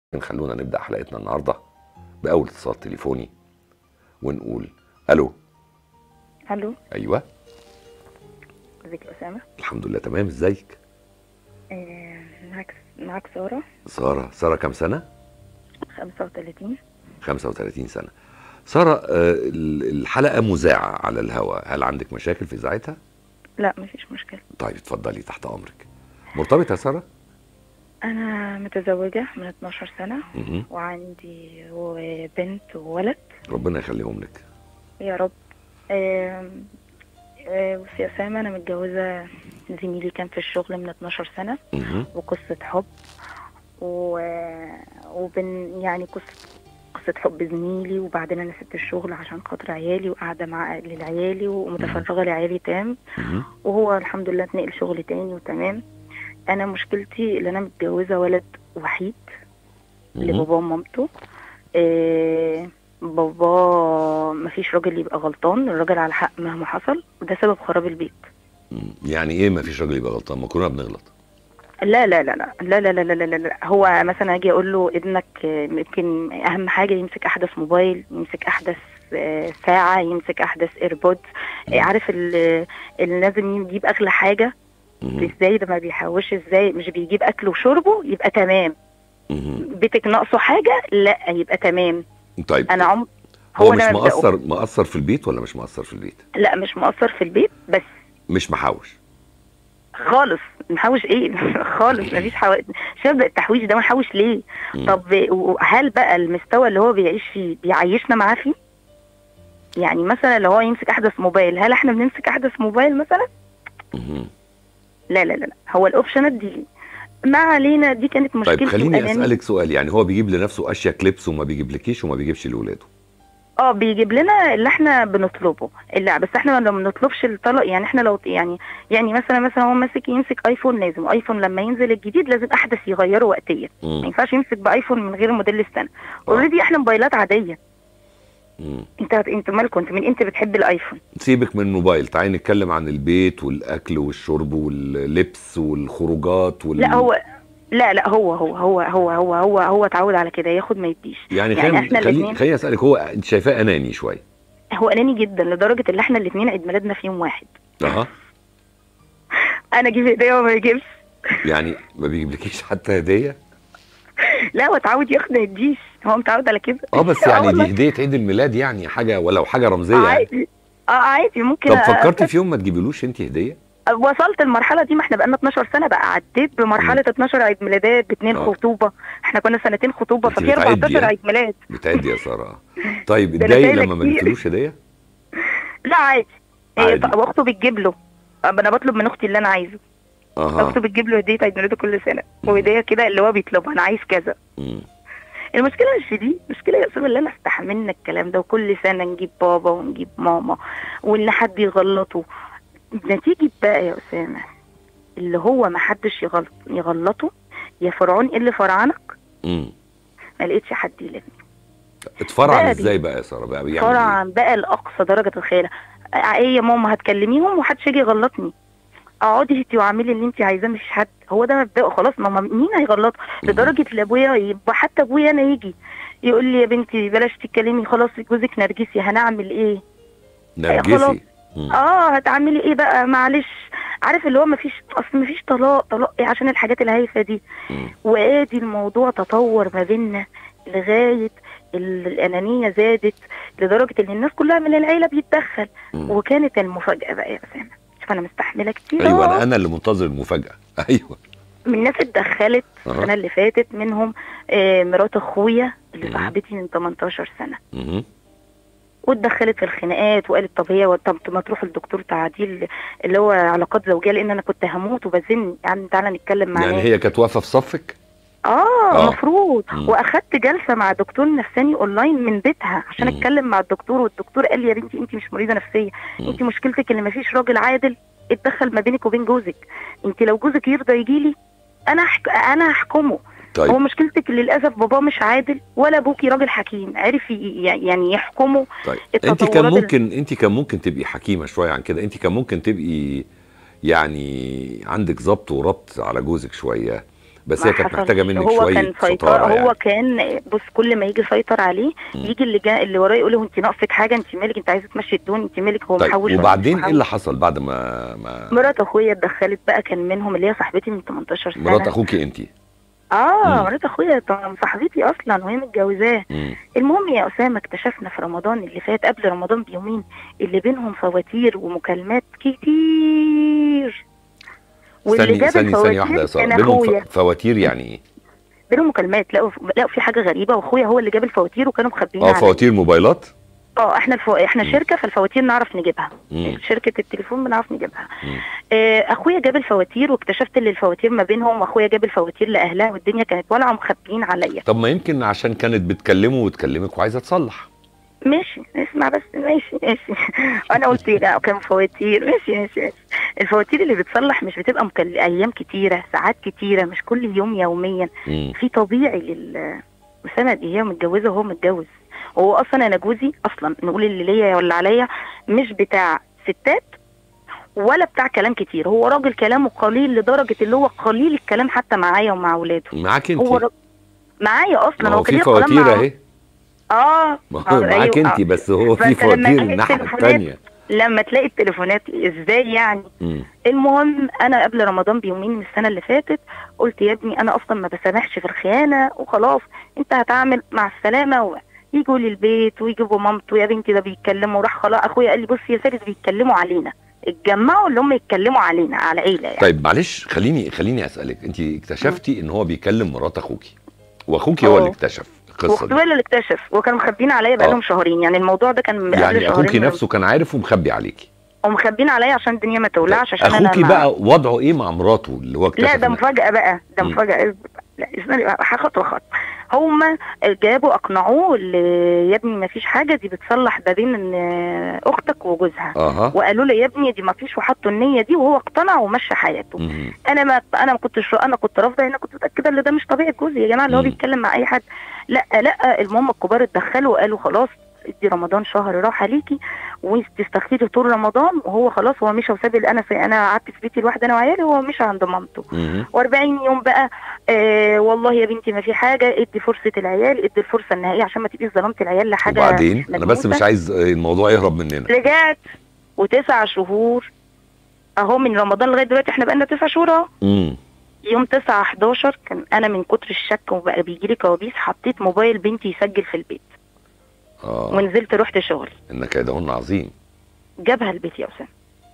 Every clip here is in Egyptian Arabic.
خلونا نبدأ حلقتنا النهاردة بأول اتصال تليفوني ونقول ألو الو أيوة ازيك يا اسامه الحمد لله تمام ازيك آه، معاك معاك ساره سارة سارة كام سنة 35 35 سنة سارة آه، ال- الحلقة مذاعة على الهواء هل عندك مشاكل في إذاعتها لا مفيش مشكله طيب اتفضلي تحت أمرك مرتبطة يا سارة انا متزوجه من 12 سنه مهم. وعندي بنت وولد ربنا يخليهم لك يا رب آم، آه، بصي يا اسامه انا متجوزه زميلي كان في الشغل من 12 سنه مهم. وقصه حب و... وبن يعني قصه قصة حب زميلي وبعدين انا سبت الشغل عشان خاطر عيالي وقاعدة مع لعيالي ومتفرغة لعيالي تام مهم. وهو الحمد لله اتنقل شغل تاني وتمام انا مشكلتي ان انا متجوزه ولد وحيد مهم. لباباه ومامته إيه بابا مفيش راجل يبقى غلطان الراجل على حق مهما حصل وده سبب خراب البيت مم. يعني ايه ما فيش راجل يبقى غلطان ما كلنا بنغلط لا لا لا لا لا لا لا لا, لا, لا, لا. هو مثلا اجي اقول له ابنك آه، يمكن اهم حاجه يمسك احدث موبايل يمسك احدث آه، ساعه يمسك احدث ايربودز عارف ال- اللي لازم يجيب اغلى حاجه مهم. ازاي ده ما بيحوش ازاي مش بيجيب اكل وشربه يبقى تمام مهم. بيتك ناقصه حاجه لا يبقى تمام طيب انا عم هو مش أنا مبدأه. مقصر مقصر في البيت ولا مش مقصر في البيت لا مش مقصر في البيت بس مش محوش خالص محوش ايه خالص مفيش حو... شاب التحويش ده محوش ليه مم. طب هل بقى المستوى اللي هو بيعيش فيه بيعيشنا معاه فيه يعني مثلا لو هو يمسك احدث موبايل هل احنا بنمسك احدث موبايل مثلا مهم. لا لا لا لا هو الاوبشنات دي ما علينا دي كانت مشكلتي طيب خليني وأناني- اسالك سؤال يعني هو بيجيب لنفسه اشياء لبس وما بيجيبلكيش وما بيجيبش لاولاده اه بيجيب لنا اللي احنا بنطلبه اللي بس احنا ما بنطلبش الطلب يعني احنا لو يعني يعني مثلا مثلا هو ماسك يمسك ايفون لازم ايفون لما ينزل الجديد لازم احدث يغيره وقتيا ما مم. ينفعش يمسك بايفون من غير موديل السنه اوريدي احنا موبايلات عاديه مم. انت انت مالكم انت من انت بتحب الايفون سيبك من الموبايل تعالي نتكلم عن البيت والاكل والشرب واللبس والخروجات وال... لا هو لا لا هو هو هو هو هو هو هو اتعود على كده ياخد ما يديش يعني, يعني خليني احنا خليني الاثنين خليني اسالك هو انت شايفاه اناني شويه هو اناني جدا لدرجه ان احنا الاثنين عيد ميلادنا في يوم واحد اها انا اجيب هديه وما يجيبش يعني ما بيجيبلكيش حتى هديه لا هو اتعود ياخد ما يديش هو متعود على كده اه بس يعني والله. دي هديه عيد الميلاد يعني حاجه ولو حاجه رمزيه يعني. عادي اه عادي ممكن طب أ- فكرتي في يوم ما تجيبيلوش انت هديه وصلت المرحله دي ما احنا بقالنا 12 سنه بقى عديت بمرحله 12 عيد ميلادات باثنين آه. خطوبه احنا كنا سنتين خطوبه أنت ففي بتعدي 14 يعني؟ عيد ميلاد بتعدي يا ساره طيب ده أنا اتضايق شايلة لما ما كتير. جبتلوش هديه لا عادي هي عادي. ط- واخته بتجيب له انا بطلب من اختي اللي انا عايزه اها اخته بتجيب له هديه عيد ميلاده كل سنه وهديه كده اللي هو بيطلبها انا عايز كذا مم. المشكله مش في دي المشكله يا اسامه اللي انا استحملنا الكلام ده وكل سنه نجيب بابا ونجيب ماما وان حد يغلطه نتيجه بقى يا اسامه اللي هو ما حدش يغلط يغلطه يا فرعون إيه اللي فرعنك مم. ما لقيتش حد يلمني اتفرعن بقى ازاي بقى يا ساره بقى بيعمل ايه؟ فرعن بقى لاقصى درجه الخيانه ايه يا ماما هتكلميهم ومحدش يجي يغلطني اقعدي انتي واعملي اللي انتي عايزاه مفيش حد هو ده مبدأه خلاص ماما مين هيغلط مم. لدرجه ان ابويا يبقى حتى ابويا انا يجي يقول لي يا بنتي بلاش تتكلمي خلاص جوزك نرجسي هنعمل ايه خلاص. نرجسي مم. اه هتعملي ايه بقى معلش عارف اللي هو مفيش اصل مفيش طلاق طلاق ايه عشان الحاجات الهايفه دي مم. وادي الموضوع تطور ما بيننا لغايه ال- الانانيه زادت لدرجه ان الناس كلها من العيله بيتدخل مم. وكانت المفاجاه بقى يا اسامه شوف انا مستحمله كتير ايوه أهو. انا انا اللي منتظر المفاجاه ايوه من ناس اتدخلت أها. السنه اللي فاتت منهم آه، مرات اخويا اللي مم. صاحبتي من 18 سنه مهم. واتدخلت في الخناقات وقالت طب هي طب ما تروح الدكتور تعديل اللي هو علاقات زوجيه لان انا كنت هموت وبزن يعني تعالى نتكلم معاه يعني هي كانت واقفه في صفك اه آه. المفروض مم. واخدت جلسه مع دكتور نفساني اونلاين من بيتها عشان مم. اتكلم مع الدكتور والدكتور قال لي يا بنتي انت مش مريضه نفسيه مم. انت مشكلتك ان مفيش راجل عادل اتدخل ما بينك وبين جوزك انت لو جوزك يرضى يجي لي انا أحك... انا هحكمه هو طيب مشكلتك للاسف باباه مش عادل ولا ابوكي راجل حكيم عرف ي- يعني يحكمه طيب انت كان التطورات ال- ممكن انت كان ممكن تبقي حكيمه شويه عن كده انت كان ممكن تبقي يعني عندك ضبط وربط على جوزك شويه بس ما هي كانت حصلش. محتاجه منك هو شويه كان سيطر سطاره هو يعني. كان بص كل ما يجي يسيطر عليه مم. يجي اللي جا اللي وراه يقول له انت ناقصك حاجه انت مالك انت عايزه تمشي الدون انت مالك هو طيب محوش ولا مش وبعدين ايه محوش؟ اللي حصل بعد ما ما مرات اخويا اتدخلت بقى كان منهم اللي هي صاحبتي من 18 سنه مرات اخوكي انت اه مم. مرات اخويا طبعاً صاحبتي اصلا وهي متجوزاه المهم يا اسامه اكتشفنا في رمضان اللي فات قبل رمضان بيومين اللي بينهم فواتير ومكالمات كتير واللي ثانية جاب ثانية ثانية واحدة يا الفواتير سارة كان بينهم اخويا ف- فواتير يعني ايه؟ بينهم مكالمات لقوا لقوا في حاجه غريبه واخويا هو اللي جاب الفواتير وكانوا مخبيين اه عليا. فواتير موبايلات؟ اه احنا الفو... احنا مم. شركه فالفواتير نعرف نجيبها مم. شركه التليفون بنعرف نجيبها مم. آه، اخويا جاب الفواتير واكتشفت ان الفواتير ما بينهم واخويا جاب الفواتير لاهلها والدنيا كانت ولعه مخبيين عليا طب ما يمكن عشان كانت بتكلمه وتكلمك وعايزة تصلح ماشي اسمع بس ماشي ماشي انا قلت لا كان فواتير ماشي ماشي ماشي الفواتير اللي بتصلح مش بتبقى مكل... ايام كتيره ساعات كتيره مش كل يوم يوميا مم. في طبيعي لل أسامة دي هي متجوزه وهو متجوز هو اصلا انا جوزي اصلا نقول اللي ليا ولا عليا مش بتاع ستات ولا بتاع كلام كتير هو راجل كلامه قليل لدرجه اللي هو قليل الكلام حتى معايا ومع اولاده معاك انت هو راجل معايا اصلا ما هو كان في ليه كلام فواتير مع- اهي اه ما آه، هو معاك أيوة، انت بس هو في فأنت لما فواتير تلاقي الناحية التليفونات- التانية لما تلاقي التليفونات ازاي يعني مم. المهم انا قبل رمضان بيومين من السنه اللي فاتت قلت يا ابني انا اصلا ما بسامحش في الخيانه وخلاص انت هتعمل مع السلامه و... يجوا لي البيت ويجيبوا مامته يا بنتي ده بيتكلموا راح خلاص اخويا قال لي بصي يا فارس بيتكلموا علينا اتجمعوا اللي هم يتكلموا علينا على العيله يعني طيب معلش خليني خليني اسالك انت اكتشفتي ان هو بيكلم مرات اخوكي واخوكي هو اه. اللي اكتشف القصه واخويا دي اللي اكتشف وكانوا مخبيين عليا بقالهم شهرين يعني الموضوع ده كان من قبل يعني اخوكي شهرين نفسه كان عارف ومخبي عليكي ومخبيين عليا عشان الدنيا ما تولعش عشان انا اخوكي ما- بقى وضعه ايه مع مراته اللي هو اكتشف لا ده إن- مفاجأة بقى ده مم. مفاجأة اصبر بقى. لا اسمعني بقى خطوة خطوة هما جابوا اقنعوه اللي يا ابني ما فيش حاجة دي بتصلح ما بين إن اختك وجوزها اها وقالوا له يا ابني دي ما فيش وحطوا النية دي وهو اقتنع ومشى حياته مم. انا ما انا ما كنتش انا كنت رافضه انا كنت متاكده ان ده مش طبيعه جوزي يا جماعه اللي هو مم. بيتكلم مع اي حد لا لا المهم الكبار اتدخلوا وقالوا خلاص ادي رمضان شهر راحه ليكي وتستخدمي طول رمضان وهو خلاص هو مشى وساب ال- انا في انا قعدت في بيتي لوحدي انا وعيالي وهو مشى عند مامته مم. و40 يوم بقى آه والله يا بنتي ما في حاجه ادي فرصه العيال ادي الفرصه النهائيه عشان ما تبقيش ظلمت العيال لحاجه وبعدين انا بس ملموسة. مش عايز الموضوع يهرب مننا رجعت وتسع شهور اهو من رمضان لغايه دلوقتي احنا بقالنا تسع شهور اهو مم. يوم 9 11 كان انا من كتر الشك وبقى بيجي لي كوابيس حطيت موبايل بنتي يسجل في البيت اه ونزلت رحت شغلي ان كيدهن عظيم جابها البيت يا اسامه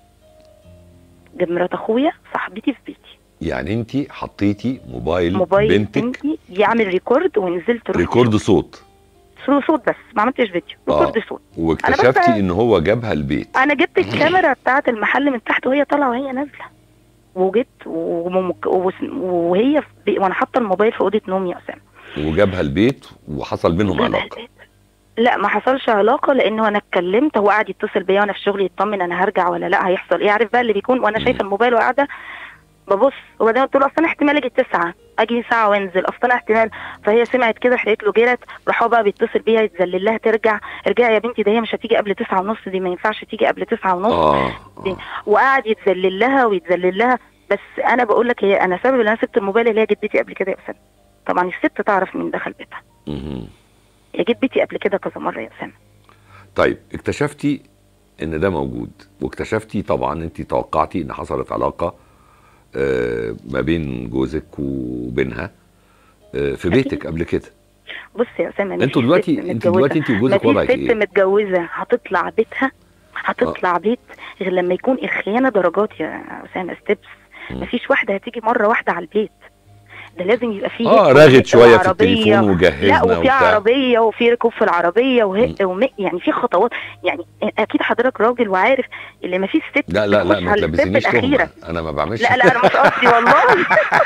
جاب مرات اخويا صاحبتي في بيتي يعني انت حطيتي موبايل, موبايل بنتك بنتي يعمل ريكورد ونزلت رحت ريكورد صوت شغل. صوت بس ما عملتش فيديو آه. ريكورد صوت واكتشفتي بس- ان هو جابها البيت انا جبت الكاميرا بتاعه المحل من تحت وهي طالعه وهي نازله وجبت وممك- وس- وهي في بي... وانا حاطه الموبايل في اوضه نومي يا اسامه وجابها البيت وحصل بينهم جابها علاقه البيت. لا ما حصلش علاقه لانه انا اتكلمت هو قاعد يتصل بيا وانا في شغلي يطمن انا هرجع ولا لا هيحصل ايه عارف بقى اللي بيكون وانا مم. شايفه الموبايل وقاعده ببص وبعدين قلت له اصل انا احتمال اجي التسعه اجي ساعه وانزل اصل انا احتمال فهي سمعت كده قالت له جرت راح هو بقى بيتصل بيها يتذلل لها ترجع ارجعي يا بنتي ده هي مش هتيجي قبل تسعة ونص دي ما ينفعش تيجي قبل تسعة ونص اه, دي. آه. وقعد يتذلل لها ويتذلل لها بس انا بقول لك هي انا سبب ان انا سبت الموبايل اللي هي جدتي قبل كده يا اسامه طبعا الست تعرف مين دخل بيتها مهم. هي جدتي قبل كده كذا مره يا اسامه طيب اكتشفتي ان ده موجود واكتشفتي طبعا انت توقعتي ان حصلت علاقه آه، ما بين جوزك وبينها آه، في بيتك قبل كده بص يا اسامه مفيش انتوا دلوقتي ست انت متجوزة- دلوقتي انت وجوزك مفيش وضعك ست ايه؟ متجوزه هتطلع بيتها هتطلع بيت غير لما يكون الخيانه درجات يا اسامه ستيبس مم. مفيش واحده هتيجي مره واحده على البيت ده لازم يبقى فيه اه هيك راغد وهيك شويه في وعربية. التليفون لا وجهزنا وفي وبتاع عربيه وفي ركوب في العربيه وهي وم... يعني في خطوات يعني اكيد حضرتك راجل وعارف اللي ما فيش ست لا لا لا بتخش ما على الستيب تلبسنيش الأخيرة. تهمه انا ما بعملش لا لا انا مش قصدي والله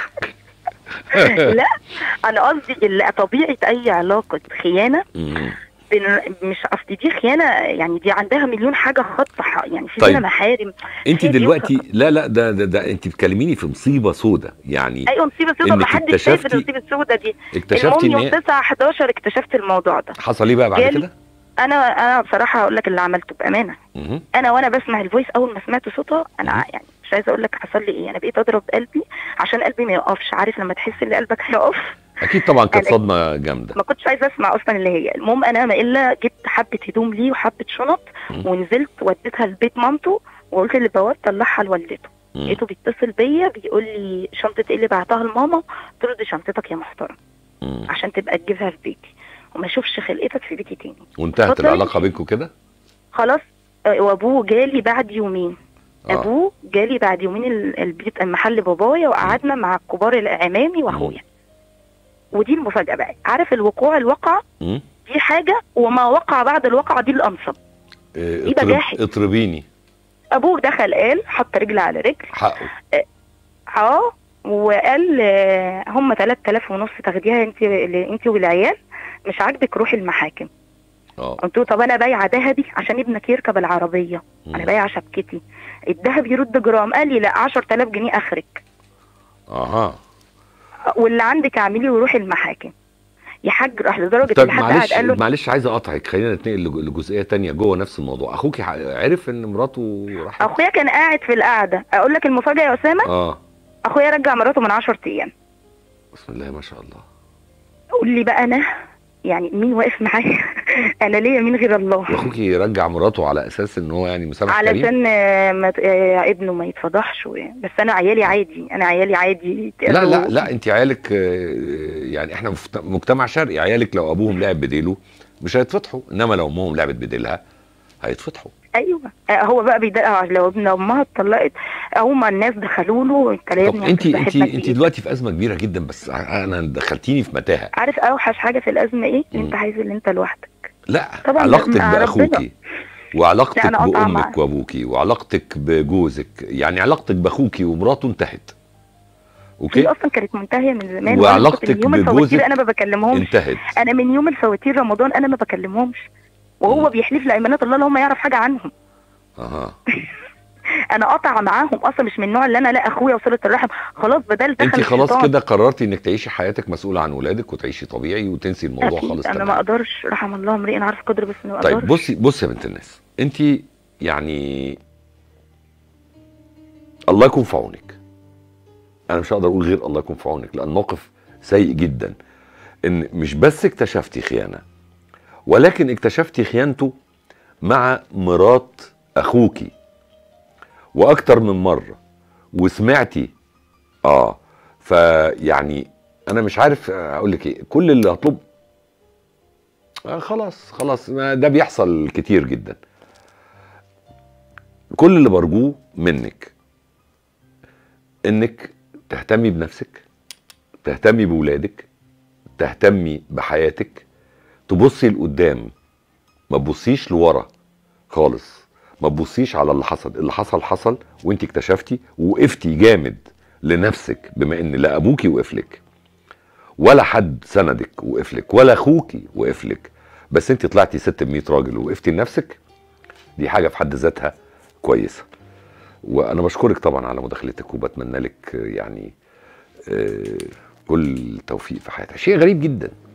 لا انا قصدي اللي طبيعه اي علاقه خيانه مم. بن- مش اصل دي خيانه يعني دي عندها مليون حاجه خط ح- يعني في طيب. طيب. محارم انت هي دي دلوقتي لا لا ده ده, ده انت بتكلميني في مصيبه سودة يعني ايوه مصيبه سودة إنك ما حدش شايف اكتشفتي- المصيبه السودة دي اكتشفتي المهم ان يوم هي 9 11 اكتشفت الموضوع ده حصل ايه بقى بعد جالي- كده؟ انا انا بصراحه هقول لك اللي عملته بامانه مهم. انا وانا بسمع الفويس اول ما سمعت صوتها انا مم. يعني مش عايزه اقول لك حصل لي ايه انا بقيت اضرب قلبي عشان قلبي ما يقفش عارف لما تحس ان قلبك هيقف اكيد طبعا كانت أنا- صدمه جامده ما كنتش عايزه اسمع اصلا اللي هي المهم انا ما الا جبت حبه هدوم ليه وحبه شنط مم. ونزلت وديتها لبيت مامته وقلت للبواب طلعها لوالدته مم. لقيته بيتصل بيا بيقول لي شنطه ايه اللي بعتها لماما قلت له دي شنطتك يا محترم مم. عشان تبقى تجيبها في بيتي وما اشوفش خلقتك في بيتي تاني وانتهت اتفضل. العلاقه بينكم كده خلاص آه، وابوه جالي بعد يومين آه. ابوه جالي بعد يومين ال- البيت محل بابايا وقعدنا مع كبار العمامي واخويا ودي المفاجاه بقى عارف الوقوع الواقع مم. دي حاجه وما وقع بعد الواقعه دي الانصب إيه، دي اطرب- بجاحة. اطربيني ابوه دخل قال حط رجل على رجل حقه اه وقال آه، هم 3000 ونص تاخديها انت انت والعيال مش عاجبك روحي المحاكم اه قلت له طب انا بايعه ذهبي عشان ابنك يركب العربيه مم. انا بايعه شبكتي الذهب يرد جرام قال لي لا 10000 جنيه اخرك اها واللي عندك اعملي وروحي المحاكم يا حاج راح لدرجه طب ان حد قاعد معلش قال له معلش عايز اقطعك خلينا نتنقل لج- لجزئيه تانية جوه نفس الموضوع اخوك عرف ان مراته راحت اخويا كان قاعد في القعده اقول لك المفاجاه يا اسامه اه اخويا رجع مراته من 10 ايام بسم الله ما شاء الله قول لي بقى انا يعني مين واقف معايا انا ليا مين غير الله واخوك يرجع مراته على اساس ان هو يعني مسامح كريم علشان آه، ما ت- آه، ابنه ما يتفضحش و- بس انا عيالي عادي انا عيالي عادي لا لا لا انت عيالك آه، يعني احنا في مجتمع شرقي عيالك لو ابوهم لعب بديله مش هيتفتحوا انما لو امهم لعبت بديلها هيتفتحوا ايوه آه، هو بقى بيدقق لو ابن امها اتطلقت هما الناس دخلوا له انت يا طب ابني انت أنا انت بحبك انت إيه؟ دلوقتي في ازمه كبيره جدا بس انا دخلتيني في متاهه عارف اوحش حاجه في الازمه ايه؟ مم. ان انت عايز اللي انت لوحدك لا طبعاً علاقتك مع باخوكي وعلاقتك لا، أنا قاطعة بامك معاك. وابوكي وعلاقتك بجوزك يعني علاقتك باخوكي ومراته انتهت اوكي دي اصلا كانت منتهية من زمان وأنا وعلاقتك كنت من يوم بجوزك الفواتير انا ما بكلمهمش انتهت انا من يوم الفواتير رمضان انا ما بكلمهمش وهو مم. بيحلف لايمانات الله لو ما يعرف حاجه عنهم اها انا قاطعه معاهم اصلا مش من النوع اللي انا لا اخويا وصله الرحم خلاص بدل دخل انت خلاص الشيطان. كده قررتي انك تعيشي حياتك مسؤوله عن ولادك وتعيشي طبيعي وتنسي الموضوع أكيد خالص انا ما تماما اقدرش رحم الله امرئ انا عارف قدر بس ما طيب اقدرش بصي بصي يا بنت الناس انت يعني الله يكون في عونك انا مش هقدر اقول غير الله يكون في عونك لان موقف سيء جدا ان مش بس اكتشفتي خيانه ولكن اكتشفتي خيانته مع مرات اخوكي واكتر من مره وسمعتي اه فيعني انا مش عارف اقول لك ايه كل اللي هطلب آه خلاص خلاص ما ده بيحصل كتير جدا كل اللي برجوه منك انك تهتمي بنفسك تهتمي بولادك تهتمي بحياتك تبصي لقدام ما تبصيش لورا خالص ما تبصيش على اللي حصل اللي حصل حصل وانت اكتشفتي ووقفتي جامد لنفسك بما ان لا ابوكي وقف لك ولا حد سندك وقف لك ولا اخوكي وقف لك بس انت طلعتي ست ب 100 راجل ووقفتي لنفسك دي حاجه في حد ذاتها كويسه وانا بشكرك طبعا على مداخلتك وبتمنى لك يعني آه، كل التوفيق في حياتك شيء غريب جدا